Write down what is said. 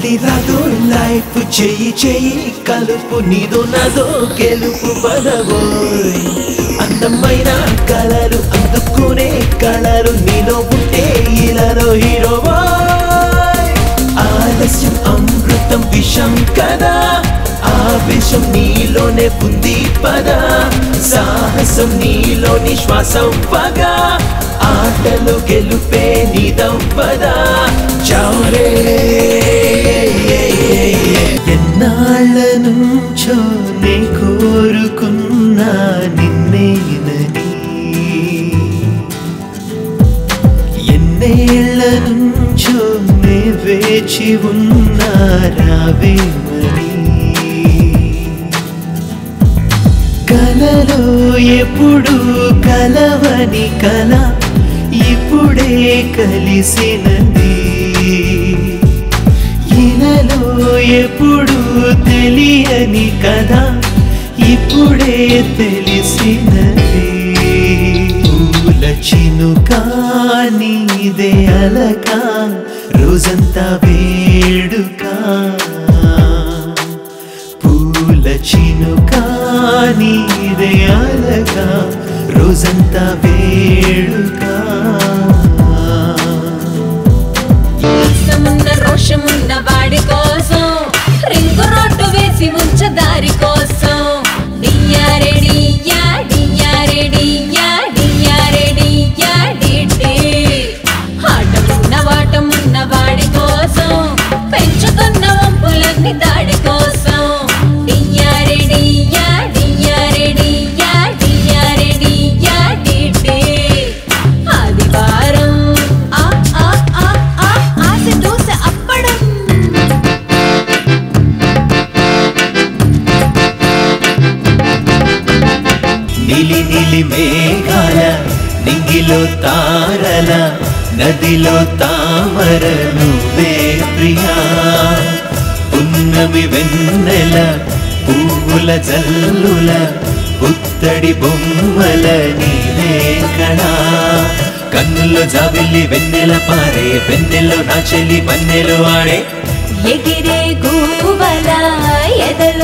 మళ్ళీ రాదు లైఫ్ చెయ్యి చెయ్యి కలుపు నీదో నాదో గెలుపు పదవోయ్ అందమైన కలలు అందుకునే కళలు నీలో ఉంటే ఇలాలో హీరో ఆలస్యం అమృతం విషం కదా ఆ విషం నీలోనే ఉంది పద సాహసం నీలోని శ్వాసం పగా ఆటలు గెలుపే నీదవ్వదా చౌరే ఎన్నాళ్ళ నుంచో నే కోరుకున్నా నిన్నేనని ఎన్నేళ్ల నుంచో నే వేచి ఉన్నా రావేమని కలలో ఎప్పుడు కలవని కల ఇప్పుడే కలిసినది ఇలలో ఎప్పుడు తెలియని కదా ఇప్పుడే తెలిసినది పూల చినుక నీదే అలక రోజంతా వేడుక పూల చినుక నీదే అలక రోజంతా వేడుక ఇష్టమున్న రోషమున్న వాడి కోసం రింగు రోడ్డు వేసి ఉంచ దారి కోసం డియారే డియా డియారే డియా డియారే డియా డిడి ఆటమున్న వాటమున్న వాడి కోసం పెంచుతున్న వంపులన్నీ దాడి కోసం డియారే డియా డియారే డియా డియారే డియా డిడి ఆదివారం ఆ ఆ ఆ ఆ ఆశ దోశ అప్పడం నిలి నిలి మేఘాల నింగిలో తారల నదిలో తామర నువ్వే ప్రియా పున్నమి వెన్నెల పువ్వుల జల్లుల పుత్తడి బొమ్మల నీవే కణా కన్నుల్లో జాబిల్లి వెన్నెల పారే వెన్నెల్లో నా చెల్లి మన్నెలు ఆడే ఎగిరే గూవల ఎదల